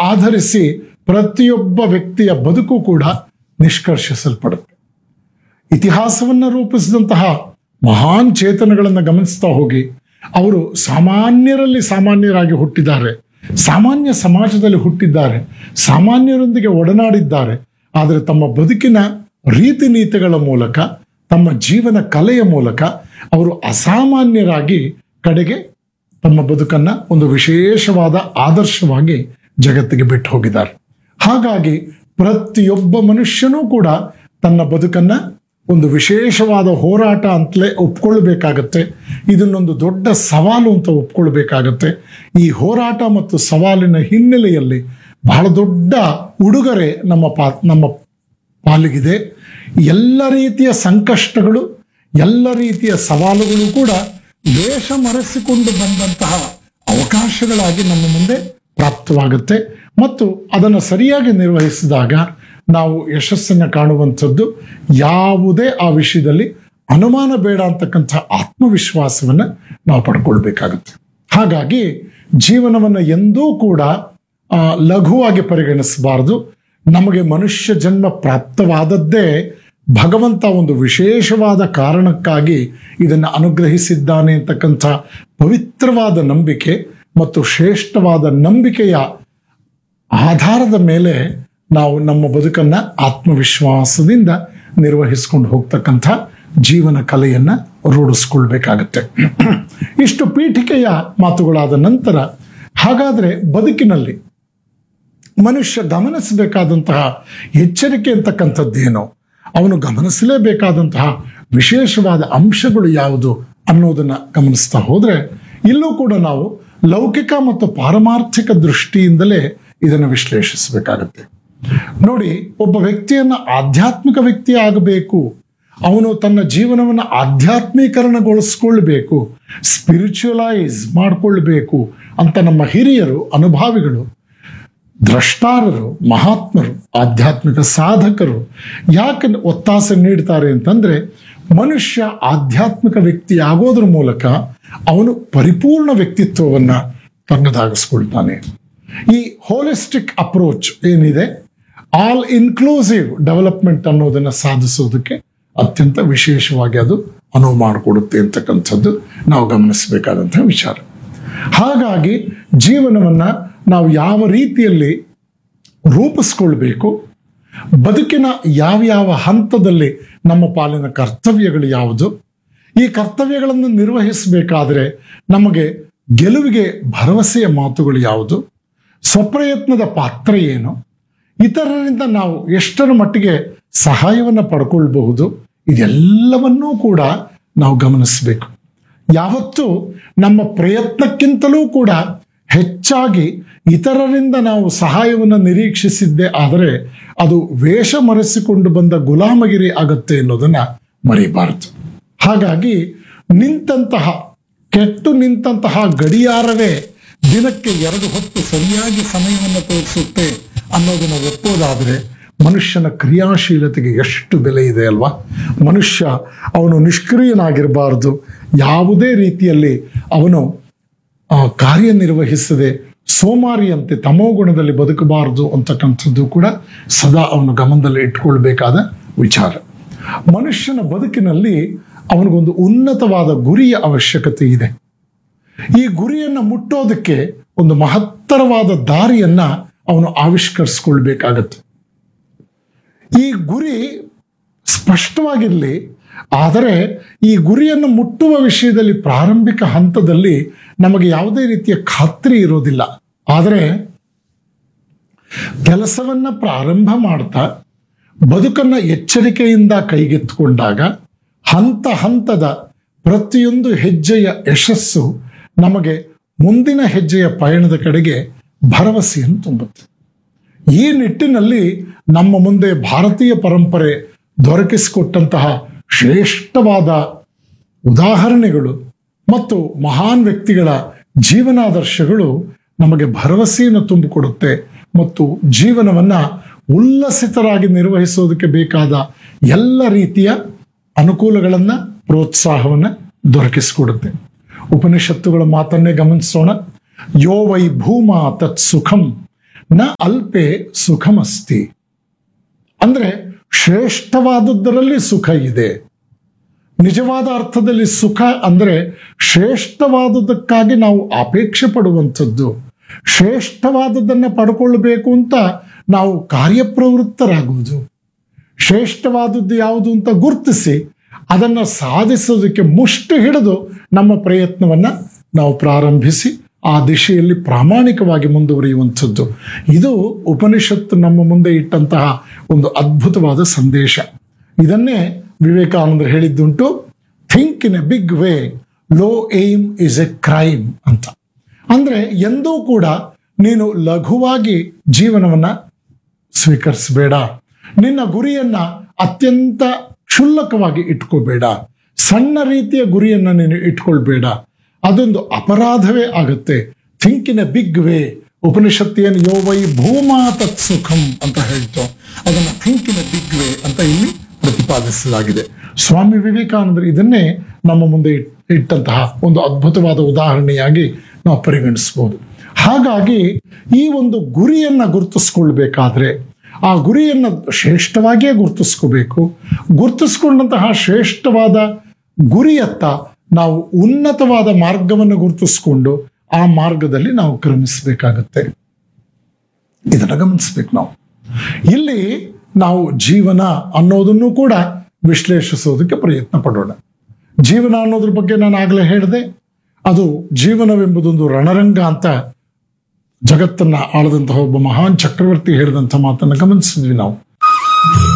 ಆಧರಿಸಿ ಪ್ರತಿಯೊಬ್ಬ ವ್ಯಕ್ತಿಯ ಬದುಕು ಕೂಡ ನಿಷ್ಕರ್ಷಿಸಲ್ಪಡುತ್ತೆ ಇತಿಹಾಸವನ್ನು ರೂಪಿಸಿದಂತಹ ಮಹಾನ್ ಚೇತನಗಳನ್ನು ಗಮನಿಸ್ತಾ ಹೋಗಿ ಅವರು ಸಾಮಾನ್ಯರಲ್ಲಿ ಸಾಮಾನ್ಯರಾಗಿ ಹುಟ್ಟಿದ್ದಾರೆ ಸಾಮಾನ್ಯ ಸಮಾಜದಲ್ಲಿ ಹುಟ್ಟಿದ್ದಾರೆ ಸಾಮಾನ್ಯರೊಂದಿಗೆ ಒಡನಾಡಿದ್ದಾರೆ ಆದರೆ ತಮ್ಮ ಬದುಕಿನ ರೀತಿ ನೀತಿಗಳ ಮೂಲಕ ತಮ್ಮ ಜೀವನ ಕಲೆಯ ಮೂಲಕ ಅವರು ಅಸಾಮಾನ್ಯರಾಗಿ ಕಡೆಗೆ ತಮ್ಮ ಬದುಕನ್ನ ಒಂದು ವಿಶೇಷವಾದ ಆದರ್ಶವಾಗಿ ಜಗತ್ತಿಗೆ ಬಿಟ್ಟು ಹೋಗಿದ್ದಾರೆ ಹಾಗಾಗಿ ಪ್ರತಿಯೊಬ್ಬ ಮನುಷ್ಯನೂ ಕೂಡ ತನ್ನ ಬದುಕನ್ನ ಒಂದು ವಿಶೇಷವಾದ ಹೋರಾಟ ಅಂತಲೇ ಒಪ್ಕೊಳ್ಬೇಕಾಗತ್ತೆ ಇದನ್ನೊಂದು ದೊಡ್ಡ ಸವಾಲು ಅಂತ ಒಪ್ಕೊಳ್ಬೇಕಾಗತ್ತೆ ಈ ಹೋರಾಟ ಮತ್ತು ಸವಾಲಿನ ಹಿನ್ನೆಲೆಯಲ್ಲಿ ಬಹಳ ದೊಡ್ಡ ಉಡುಗೊರೆ ನಮ್ಮ ಪಾ ನಮ್ಮ ಪಾಲಿಗಿದೆ ಎಲ್ಲ ರೀತಿಯ ಸಂಕಷ್ಟಗಳು ಎಲ್ಲ ರೀತಿಯ ಸವಾಲುಗಳು ಕೂಡ ವೇಷ ಮರೆಸಿಕೊಂಡು ಬಂದಂತಹ ಅವಕಾಶಗಳಾಗಿ ನಮ್ಮ ಮುಂದೆ ಪ್ರಾಪ್ತವಾಗುತ್ತೆ ಮತ್ತು ಅದನ್ನು ಸರಿಯಾಗಿ ನಿರ್ವಹಿಸಿದಾಗ ನಾವು ಯಶಸ್ಸನ್ನು ಕಾಣುವಂಥದ್ದು ಯಾವುದೇ ಆ ವಿಷಯದಲ್ಲಿ ಅನುಮಾನ ಬೇಡ ಅಂತಕ್ಕಂಥ ಆತ್ಮವಿಶ್ವಾಸವನ್ನು ನಾವು ಪಡ್ಕೊಳ್ಬೇಕಾಗುತ್ತೆ ಹಾಗಾಗಿ ಜೀವನವನ್ನು ಎಂದೂ ಕೂಡ ಆ, ಲಘುವಾಗಿ ಪರಿಗಣಿಸಬಾರದು ನಮಗೆ ಮನುಷ್ಯ ಜನ್ಮ ಪ್ರಾಪ್ತವಾದದ್ದೇ ಭಗವಂತ ಒಂದು ವಿಶೇಷವಾದ ಕಾರಣಕ್ಕಾಗಿ ಇದನ್ನು ಅನುಗ್ರಹಿಸಿದ್ದಾನೆ ಅಂತಕ್ಕಂಥ ಪವಿತ್ರವಾದ ನಂಬಿಕೆ ಮತ್ತು ಶ್ರೇಷ್ಠವಾದ ನಂಬಿಕೆಯ ಆಧಾರದ ಮೇಲೆ ನಾವು ನಮ್ಮ ಬದುಕನ್ನ ಆತ್ಮವಿಶ್ವಾಸದಿಂದ ನಿರ್ವಹಿಸ್ಕೊಂಡು ಹೋಗ್ತಕ್ಕಂಥ ಜೀವನ ಕಲೆಯನ್ನ ರೂಢಿಸ್ಕೊಳ್ಬೇಕಾಗತ್ತೆ ಇಷ್ಟು ಪೀಠಿಕೆಯ ಮಾತುಗಳಾದ ನಂತರ ಹಾಗಾದ್ರೆ ಬದುಕಿನಲ್ಲಿ ಮನುಷ್ಯ ಗಮನಿಸಬೇಕಾದಂತಹ ಎಚ್ಚರಿಕೆ ಅಂತಕ್ಕಂಥದ್ದೇನು ಅವನು ಗಮನಿಸಲೇಬೇಕಾದಂತಹ ವಿಶೇಷವಾದ ಅಂಶಗಳು ಯಾವುದು ಅನ್ನೋದನ್ನ ಗಮನಿಸ್ತಾ ಹೋದ್ರೆ ಇಲ್ಲೂ ಕೂಡ ನಾವು ಲೌಕಿಕ ಮತ್ತು ಪಾರಮಾರ್ಥಿಕ ದೃಷ್ಟಿಯಿಂದಲೇ ಇದನ್ನು ವಿಶ್ಲೇಷಿಸಬೇಕಾಗತ್ತೆ ನೋಡಿ ಒಬ್ಬ ವ್ಯಕ್ತಿಯನ್ನ ಆಧ್ಯಾತ್ಮಿಕ ವ್ಯಕ್ತಿ ಆಗಬೇಕು ಅವನು ತನ್ನ ಜೀವನವನ್ನು ಆಧ್ಯಾತ್ಮೀಕರಣಗೊಳಿಸ್ಕೊಳ್ಬೇಕು ಸ್ಪಿರಿಚುವಲೈಸ್ ಮಾಡ್ಕೊಳ್ಬೇಕು ಅಂತ ನಮ್ಮ ಹಿರಿಯರು ಅನುಭಾವಿಗಳು ದ್ರಷ್ಟಾರರು ಮಹಾತ್ಮರು ಆಧ್ಯಾತ್ಮಿಕ ಸಾಧಕರು ಯಾಕೆ ಒತ್ತಾಸೆ ನೀಡ್ತಾರೆ ಅಂತಂದ್ರೆ ಮನುಷ್ಯ ಆಧ್ಯಾತ್ಮಿಕ ವ್ಯಕ್ತಿ ಆಗೋದ್ರ ಮೂಲಕ ಅವನು ಪರಿಪೂರ್ಣ ವ್ಯಕ್ತಿತ್ವವನ್ನ ತನ್ನದಾಗಿಸ್ಕೊಳ್ತಾನೆ ಈ ಹೋಲಿಸ್ಟಿಕ್ ಅಪ್ರೋಚ್ ಏನಿದೆ ಆಲ್ ಇನ್ಕ್ಲೂಸಿವ್ ಡೆವಲಪ್ಮೆಂಟ್ ಅನ್ನೋದನ್ನ ಸಾಧಿಸೋದಕ್ಕೆ ಅತ್ಯಂತ ವಿಶೇಷವಾಗಿ ಅದು ಅನುವು ಮಾಡಿಕೊಡುತ್ತೆ ಅಂತಕ್ಕಂಥದ್ದು ನಾವು ಗಮನಿಸಬೇಕಾದಂತಹ ವಿಚಾರ ಹಾಗಾಗಿ ಜೀವನವನ್ನ ನಾವು ಯಾವ ರೀತಿಯಲ್ಲಿ ರೂಪಿಸ್ಕೊಳ್ಬೇಕು ಬದುಕಿನ ಯಾವ್ಯಾವ ಹಂತದಲ್ಲಿ ನಮ್ಮ ಪಾಲಿನ ಕರ್ತವ್ಯಗಳು ಯಾವುದು ಈ ಕರ್ತವ್ಯಗಳನ್ನು ನಿರ್ವಹಿಸಬೇಕಾದ್ರೆ ನಮಗೆ ಗೆಲುವಿಗೆ ಭರವಸೆಯ ಮಾತುಗಳು ಯಾವುದು ಸ್ವಪ್ರಯತ್ನದ ಪಾತ್ರ ಏನು ಇತರರಿಂದ ನಾವು ಎಷ್ಟರ ಮಟ್ಟಿಗೆ ಸಹಾಯವನ್ನು ಪಡ್ಕೊಳ್ಬಹುದು ಇದೆಲ್ಲವನ್ನೂ ಕೂಡ ನಾವು ಗಮನಿಸಬೇಕು ಯಾವತ್ತೂ ನಮ್ಮ ಪ್ರಯತ್ನಕ್ಕಿಂತಲೂ ಕೂಡ ಹೆಚ್ಚಾಗಿ ಇತರರಿಂದ ನಾವು ಸಹಾಯವನ್ನು ನಿರೀಕ್ಷಿಸಿದ್ದೇ ಆದರೆ ಅದು ವೇಷ ಮರೆಸಿಕೊಂಡು ಬಂದ ಗುಲಾಮಗಿರಿ ಆಗತ್ತೆ ಅನ್ನೋದನ್ನ ಮರಿಬಾರದು ಹಾಗಾಗಿ ನಿಂತಹ ಕೆಟ್ಟು ನಿಂತಹ ಗಡಿಯಾರವೇ ದಿನಕ್ಕೆ ಎರಡು ಹೊತ್ತು ಸರಿಯಾಗಿ ಸಮಯವನ್ನು ತೋರಿಸುತ್ತೆ ಅನ್ನೋದನ್ನು ಒಪ್ಪೋದಾದ್ರೆ ಮನುಷ್ಯನ ಕ್ರಿಯಾಶೀಲತೆಗೆ ಎಷ್ಟು ಬೆಲೆ ಇದೆ ಅಲ್ವಾ ಮನುಷ್ಯ ಅವನು ನಿಷ್ಕ್ರಿಯನಾಗಿರಬಾರದು ಯಾವುದೇ ರೀತಿಯಲ್ಲಿ ಅವನು ಆ, ಕಾರ್ಯನಿರ್ವಹಿಸದೆ ಸೋಮಾರಿಯಂತೆ ತಮೋಗುಣದಲ್ಲಿ ಬದುಕಬಾರದು ಅಂತಕ್ಕಂಥದ್ದು ಕೂಡ ಸದಾ ಅವನು ಗಮನದಲ್ಲಿ ಇಟ್ಕೊಳ್ಬೇಕಾದ ವಿಚಾರ ಮನುಷ್ಯನ ಬದುಕಿನಲ್ಲಿ ಅವನಿಗೊಂದು ಉನ್ನತವಾದ ಗುರಿಯ ಅವಶ್ಯಕತೆ ಇದೆ ಈ ಗುರಿಯನ್ನು ಮುಟ್ಟೋದಕ್ಕೆ ಒಂದು ಮಹತ್ತರವಾದ ದಾರಿಯನ್ನ ಅವನು ಆವಿಷ್ಕರಿಸ್ಕೊಳ್ಬೇಕಾಗತ್ತೆ ಈ ಗುರಿ ಸ್ಪಷ್ಟವಾಗಿರಲಿ ಆದರೆ ಈ ಗುರಿಯನ್ನು ಮುಟ್ಟುವ ವಿಷಯದಲ್ಲಿ ಪ್ರಾರಂಭಿಕ ಹಂತದಲ್ಲಿ ನಮಗೆ ಯಾವುದೇ ರೀತಿಯ ಖಾತ್ರಿ ಇರೋದಿಲ್ಲ ಆದರೆ ಕೆಲಸವನ್ನ ಪ್ರಾರಂಭ ಮಾಡ್ತಾ ಬದುಕನ್ನ ಎಚ್ಚರಿಕೆಯಿಂದ ಕೈಗೆತ್ತಿಕೊಂಡಾಗ ಹಂತ ಹಂತದ ಪ್ರತಿಯೊಂದು ಹೆಜ್ಜೆಯ ಯಶಸ್ಸು ನಮಗೆ ಮುಂದಿನ ಹೆಜ್ಜೆಯ ಪಯಣದ ಕಡೆಗೆ ಭರವಸೆಯನ್ನು ತುಂಬುತ್ತೆ ಈ ನಿಟ್ಟಿನಲ್ಲಿ ನಮ್ಮ ಮುಂದೆ ಭಾರತೀಯ ಪರಂಪರೆ ದೊರಕಿಸಿಕೊಟ್ಟಂತಹ ಶ್ರೇಷ್ಠವಾದ ಉದಾಹರಣೆಗಳು ಮತ್ತು ಮಹಾನ್ ವ್ಯಕ್ತಿಗಳ ಜೀವನಾದರ್ಶಗಳು ನಮಗೆ ಭರವಸೆಯನ್ನು ತುಂಬಿಕೊಡುತ್ತೆ ಮತ್ತು ಜೀವನವನ್ನ ಉಲ್ಲಸಿತರಾಗಿ ನಿರ್ವಹಿಸೋದಕ್ಕೆ ಬೇಕಾದ ಎಲ್ಲ ರೀತಿಯ ಅನುಕೂಲಗಳನ್ನ ಪ್ರೋತ್ಸಾಹವನ್ನ ದೊರಕಿಸಿಕೊಡುತ್ತೆ ಉಪನಿಷತ್ತುಗಳ ಮಾತನ್ನೇ ಗಮನಿಸೋಣ ಯೋ ವೈ ಭೂಮ ತತ್ ಸುಖಂ ನ ಅಲ್ಪೆ ಸುಖಮಸ್ತಿ ಅಂದ್ರೆ ಶ್ರೇಷ್ಠವಾದದ್ದರಲ್ಲಿ ಸುಖ ಇದೆ ನಿಜವಾದ ಅರ್ಥದಲ್ಲಿ ಸುಖ ಅಂದ್ರೆ ಶ್ರೇಷ್ಠವಾದದ್ದಕ್ಕಾಗಿ ನಾವು ಅಪೇಕ್ಷೆ ಪಡುವಂಥದ್ದು ಶ್ರೇಷ್ಠವಾದದ್ದನ್ನು ಪಡ್ಕೊಳ್ಬೇಕು ಅಂತ ನಾವು ಕಾರ್ಯಪ್ರವೃತ್ತರಾಗುವುದು ಶ್ರೇಷ್ಠವಾದದ್ದು ಯಾವುದು ಅಂತ ಗುರುತಿಸಿ ಅದನ್ನು ಸಾಧಿಸೋದಕ್ಕೆ ಮುಷ್ಟಿ ಹಿಡಿದು ನಮ್ಮ ಪ್ರಯತ್ನವನ್ನ ನಾವು ಪ್ರಾರಂಭಿಸಿ ಆ ದಿಶೆಯಲ್ಲಿ ಪ್ರಾಮಾಣಿಕವಾಗಿ ಮುಂದುವರಿಯುವಂಥದ್ದು ಇದು ಉಪನಿಷತ್ತು ನಮ್ಮ ಮುಂದೆ ಇಟ್ಟಂತಹ ಒಂದು ಅದ್ಭುತವಾದ ಸಂದೇಶ ಇದನ್ನೇ ವಿವೇಕಾನಂದರು ಹೇಳಿದ್ದುಂಟು think in a big way low aim is a crime ಅಂತ ಅಂದ್ರೆ ಎಂದೂ ಕೂಡ ನೀನು ಲಘುವಾಗಿ ಜೀವನವನ್ನ ಸ್ವೀಕರಿಸಬೇಡ ನಿನ್ನ ಗುರಿಯನ್ನ ಅತ್ಯಂತ ಕ್ಷುಲ್ಲಕವಾಗಿ ಇಟ್ಕೋಬೇಡ ಸಣ್ಣ ರೀತಿಯ ಗುರಿಯನ್ನ ನೀನು ಇಟ್ಕೊಳ್ಬೇಡ ಅದೊಂದು ಅಪರಾಧವೇ ಆಗುತ್ತೆ think in a big way ಉಪನಿಷತ್ತಿಯನ್ನು ಯೋ ವೈ ಭೂಮಾ ತತ್ ಸುಖಂ ಅಂತ ಹೇಳ್ತು ಅದನ್ನು think in a big way ಅಂತ ಇಲ್ಲಿ ಪ್ರತಿಪಾದಿಸಲಾಗಿದೆ ಸ್ವಾಮಿ ವಿವೇಕಾನಂದರು ಇದನ್ನೇ ನಮ್ಮ ಮುಂದೆ ಇಟ್- ಇಟ್ಟಂತಹ ಒಂದು ಅದ್ಭುತವಾದ ಉದಾಹರಣೆಯಾಗಿ ನಾವು ಪರಿಗಣಿಸಬಹುದು ಹಾಗಾಗಿ ಈ ಒಂದು ಗುರಿಯನ್ನ ಗುರುತಿಸ್ಕೊಳ್ಬೇಕಾದ್ರೆ ಆ ಗುರಿಯನ್ನ ಶ್ರೇಷ್ಠವಾಗಿಯೇ ಗುರುತಿಸ್ಕೋಬೇಕು ಗುರುತಿಸ್ಕೊಂಡಂತಹ ಶ್ರೇಷ್ಠವಾದ ಗುರಿಯತ್ತ ನಾವು ಉನ್ನತವಾದ ಮಾರ್ಗವನ್ನು ಗುರುತಿಸ್ಕೊಂಡು ಆ ಮಾರ್ಗದಲ್ಲಿ ನಾವು ಕ್ರಮಿಸಬೇಕಾಗತ್ತೆ ಇದನ್ನ ಗಮನಿಸ್ಬೇಕು ನಾವು ಇಲ್ಲಿ ನಾವು ಜೀವನ ಅನ್ನೋದನ್ನು ಕೂಡ ವಿಶ್ಲೇಷಿಸೋದಕ್ಕೆ ಪ್ರಯತ್ನ ಪಡೋಣ ಜೀವನ ಅನ್ನೋದ್ರ ಬಗ್ಗೆ ನಾನು ಆಗಲೇ ಹೇಳಿದೆ ಅದು ಜೀವನವೆಂಬುದೊಂದು ರಣರಂಗ ಅಂತ ಜಗತ್ತನ್ನ ಆಳದಂತಹ ಒಬ್ಬ ಮಹಾನ್ ಚಕ್ರವರ್ತಿ ಹೇಳಿದಂಥ ಮಾತನ್ನ ಗಮನಿಸಿದ್ವಿ ನಾವು